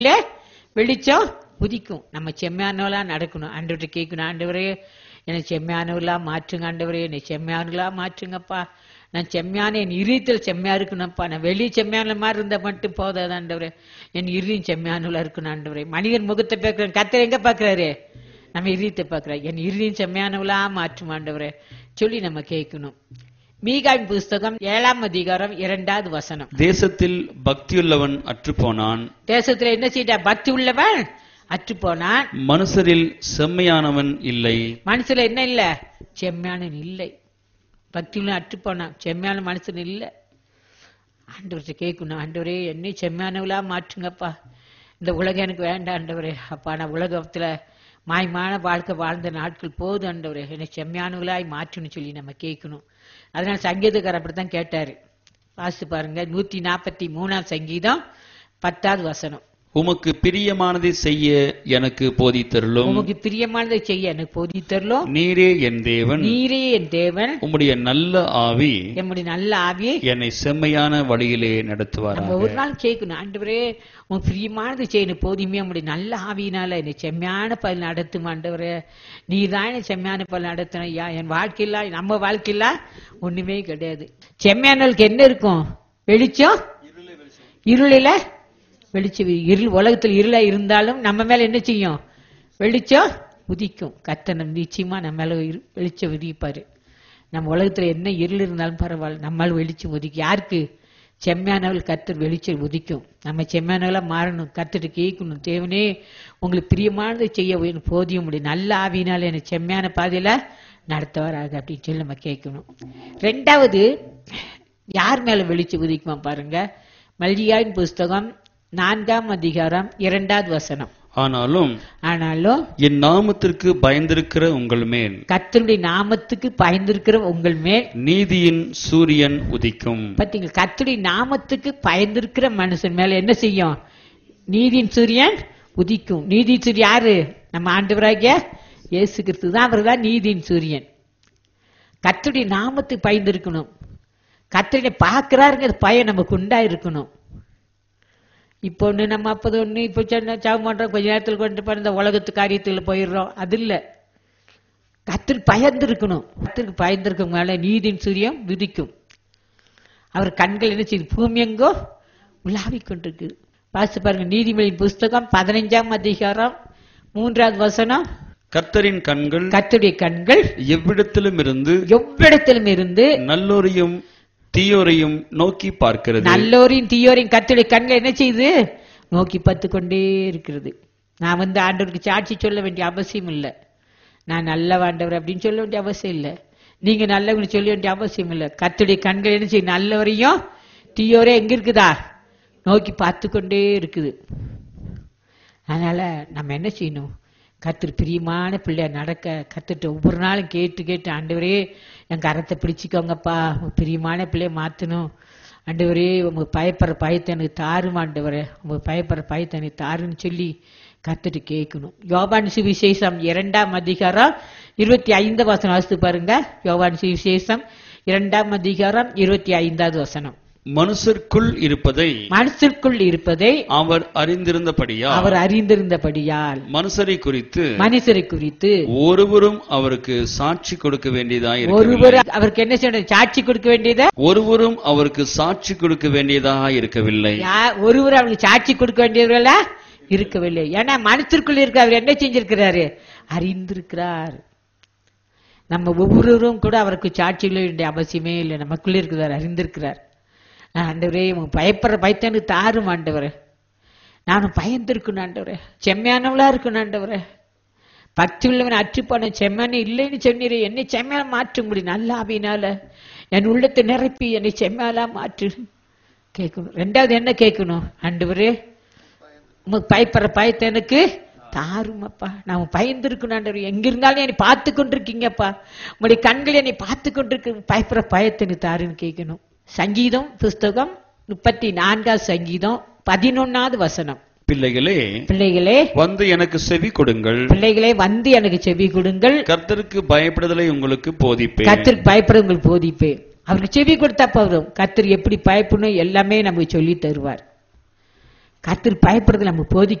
இல்ல வெளிச்சம் உதிக்கும் நம்ம செம்மையானவளா நடக்கணும் ஆண்டவர்கிட்ட கேட்கணும் ஆண்டவரே என்னை செம்மையானவளா மாற்றுங்க ஆண்டவரே என்னை செம்மையானவளா மாற்றுங்கப்பா நான் செம்மையான என் இறுதியில் செம்மையா இருக்கணும்ப்பா நான் வெளியே செம்மையான மாதிரி இருந்தா மட்டும் போதாது ஆண்டவரே என் இறுதியும் செம்மையானவளா இருக்கணும் ஆண்டவரே மனிதன் முகத்தை பார்க்கிறேன் கத்தர் எங்க பாக்குறாரு நம்ம இறுதியத்தை பார்க்கிறோம் என் இறுதியும் செம்மையானவளா மாற்றும் ஆண்டவரே சொல்லி நம்ம கேட்கணும் மீகாவின் புஸ்தகம் ஏழாம் அதிகாரம் இரண்டாவது வசனம் தேசத்தில் பக்தியுள்ளவன் அற்றுப்போனான் தேசத்துல என்ன செய்ய பக்தி உள்ளவன் அற்று போனான் மனுஷரில் செம்மையானவன் இல்லை மனசுல என்ன இல்ல செம்மையான இல்லை பக்தி உள்ள அற்று போனான் செம்மையான மனுஷன் இல்ல ஆண்டவர்கிட்ட கேட்கணும் ஆண்டவரே என்னை செம்மையானவளா மாற்றுங்கப்பா இந்த உலகம் எனக்கு வேண்டாம் ஆண்டவரே அப்பா நான் உலகத்துல மாயமான வாழ்க்கை வாழ்ந்த நாட்கள் போதும் ஆண்டவரே என்னை செம்மையானவளாய் மாற்றுன்னு சொல்லி நம்ம கேட்கணும் அதனால சங்கீதக்காரர் அப்படித்தான் கேட்டாரு வாசித்து பாருங்க நூத்தி நாற்பத்தி மூணாம் சங்கீதம் பத்தாவது வசனம் உமக்கு பிரியமானதை செய்ய எனக்கு போதித்தருளும் உமக்கு பிரியமானதை செய்ய எனக்கு போதி தரலும் நீரே என் தேவன் நீரே என் தேவன் உம்முடைய நல்ல ஆவி நம்முடைய நல்ல ஆவியை என்னை செம்மையான வழியிலே நம்ம நடத்துவாராக ஒரு நாள் கேட்கணும் ஆண்டவரே உன் பிரியமானது செய்யணும் போதுமே உங்களுடைய நல்ல ஆவியினால என்னை செம்மையான பல் நடத்தும் ஆண்டவரே நீ தான் என்னை செம்மையான பல் நடத்தணும் ஐயா என் வாழ்க்கையில நம்ம வாழ்க்கையில ஒண்ணுமே கிடையாது செம்மையானவளுக்கு என்ன இருக்கும் வெளிச்சம் இருளில வெளிச்சம் இருள் உலகத்தில் இருளா இருந்தாலும் நம்ம மேல என்ன செய்யும் வெளிச்சம் உதிக்கும் கத்தனம் நிச்சயமா நம்ம மேல இரு- வெளிச்சம் உதிப்பாரு நம்ம உலகத்துல என்ன இருள் இருந்தாலும் பரவாயில்ல நம்மால் வெளிச்சம் உதிக்கும் யாருக்கு செம்மையானவள் கத்தர் வெளிச்சம் உதிக்கும் நம்ம செம்மையானவளா மாறணும் கத்துட்டு கேட்கணும் தேவனே உங்களுக்கு பிரியமானதை செய்ய எனக்கு போதிய முடியும் நல்ல ஆவியினால எனக்கு செம்மையான பாதையில நடத்துவாராக அப்படின்னு சொல்லி நம்ம கேட்கணும் ரெண்டாவது யார் மேல வெளிச்சம் உதிக்குமா பாருங்க மல்லிகாவின் புஸ்தகம் நான்காம் அதிகாரம் இரண்டாவது வசனம் ஆனாலும் ஆனாலும் என் நாமத்திற்கு பயந்திருக்கிற உங்கள் மேல் கர்த்தருடைய நாமத்துக்கு பயந்திருக்கிற உங்கள் மேல் நீதியின் சூரியன் உதிக்கும் பாத்தீங்களா கர்த்தருடைய நாமத்துக்கு பயந்திருக்கிற மனுஷன் மேல என்ன செய்யும் நீதியின் சூரியன் உதிக்கும் நீதி சூரியன் யாரு நம்ம ஆண்டவராகிய இயேசு கிறிஸ்து தான் அவர் தான் நீதியின் சூரியன் கர்த்தருடைய நாமத்துக்கு பயந்திருக்கணும் கர்த்தருடைய பார்க்கிறாருங்கிற பயம் நமக்கு உண்டா இருக்கணும் இப்போ ஒண்ணு நம்ம அப்போது ஒண்ணு இப்போ சொன்ன சாவு பண்றோம் கொஞ்ச நேரத்தில் கொண்டு போய் இந்த உலகத்து காரியத்துல போயிடுறோம் அது இல்ல கத்திற்கு பயந்து இருக்கணும் கத்திற்கு பயந்திருக்கும் மேல நீதியின் சூரியன் விதிக்கும் அவர் கண்கள் என்ன செய்யுது பூமி எங்கோ உலாவிக் கொண்டிருக்கு வாசித்து பாருங்க நீதிமொழி புஸ்தகம் பதினைஞ்சாம் அதிகாரம் மூன்றாவது வசனம் கர்த்தரின் கண்கள் கர்த்தருடைய கண்கள் எவ்விடத்திலும் இருந்து எவ்விடத்திலும் இருந்து நல்லோரையும் தீயோரையும் நோக்கி பார்க்கிறது நல்லோரையும் தீயோரையும் கர்த்தருடைய கண்கள் என்ன செய்யுது நோக்கி பார்த்து கொண்டே இருக்கிறது நான் வந்து ஆண்டவருக்கு சாட்சி சொல்ல வேண்டிய அவசியம் இல்லை நான் நல்ல ஆண்டவர் அப்படின்னு சொல்ல வேண்டிய அவசியம் இல்லை நீங்க நல்லவங்க சொல்ல வேண்டிய அவசியம் இல்லை கர்த்தருடைய கண்கள் என்ன செய்யும் நல்லவரையும் தீயோரே எங்க இருக்குதா நோக்கி பார்த்து கொண்டே இருக்குது அதனால நம்ம என்ன செய்யணும் கர்த்தர் பிரியமான பிள்ளையா நடக்க கத்துட்டு ஒவ்வொரு நாளும் கேட்டு கேட்டு ஆண்டவரே என் கரத்தை பிடிச்சிக்கோங்கப்பா உங்க பிரியமான பிள்ளைய மாத்தணும் ஆண்டவரே உங்க பயப்படுற பயத்தை எனக்கு தாரும் ஆண்டவரே உங்க பயப்படுற பயத்தை எனக்கு தாருன்னு சொல்லி கத்துட்டு கேட்கணும் யோவான் சுவிசேஷம் இரண்டாம் அதிகாரம் இருபத்தி ஐந்து வசனம் வாசித்து பாருங்க யோவான் சுவிசேஷம் இரண்டாம் அதிகாரம் இருபத்தி ஐந்தாவது வசனம் மனுஷருக்குள் இருப்பதை மனசிற்குள் இருப்பதை அவர் அறிந்திருந்தபடியா அவர் அறிந்திருந்தபடியால் மனுஷரை குறித்து மனுஷரை குறித்து ஒருவரும் அவருக்கு சாட்சி கொடுக்க வேண்டியதாய் ஒருவர் அவருக்கு என்ன செய்யணும் சாட்சி கொடுக்க வேண்டியது ஒருவரும் அவருக்கு சாட்சி கொடுக்க வேண்டியதாக இருக்கவில்லை யா- ஒருவர் அவருக்கு சாட்சி கொடுக்க வேண்டியவர்களா இருக்கவில்லை ஏன்னா மனத்திற்குள் இருக்க அவர் என்ன செஞ்சிருக்கிறாரு அறிந்திருக்கிறார் நம்ம ஒவ்வொருவரும் கூட அவருக்கு சாட்சி சொல்ல வேண்டிய அவசியமே இல்லை நமக்குள்ள இருக்கிறார் அறிந்திருக்கிறார் நான் ஆண்டவரே உங்க பயப்படுற பயத்தை எனக்கு தாரும் ஆண்டவரே நானும் பயந்திருக்கணும் ஆண்டவரே செம்மையானவளா இருக்கணும் ஆண்டவரே பக்தி உள்ளவன் அற்றுப்பான செம்மனே இல்லைன்னு சொன்னீரே என்னை செம்மையா மாற்ற முடியும் நல்ல ஆவியினால என் உள்ளத்தை நிரப்பி என்னை செம்மையாலா மாற்று கேட்கணும் ரெண்டாவது என்ன கேட்கணும் ஆண்டவரே உமக்கு பயப்படுற பயத்தை எனக்கு தாருமப்பா நான் பயந்துருக்கணும் ஆண்டவர் எங்க இருந்தாலும் என்னை பார்த்து கொண்டிருக்கீங்கப்பா உங்களுடைய கண்கள் என்னை பார்த்து கொண்டிருக்கு பயப்படுற பயத்தை எனக்கு தாருன்னு கேட்கணும் சங்கீதம் புஸ்தகம் முப்பத்தி நான்காவது சங்கீதம் பதினொன்னாவது வசனம் பிள்ளைகளே பிள்ளைகளே வந்து எனக்கு செவி கொடுங்கள் பிள்ளைகளே வந்து எனக்கு செவி கொடுங்கள் கர்த்தருக்கு பயப்படுதலை உங்களுக்கு போதிப்பேன் கத்திற்கு பயப்பட உங்களுக்கு போதிப்பேன் அவருக்கு செவி கொடுத்தா போதும் கத்தர் எப்படி பயப்படணும் எல்லாமே நமக்கு சொல்லி தருவார் கர்த்தர் பயப்படுறது நம்ம போதிக்க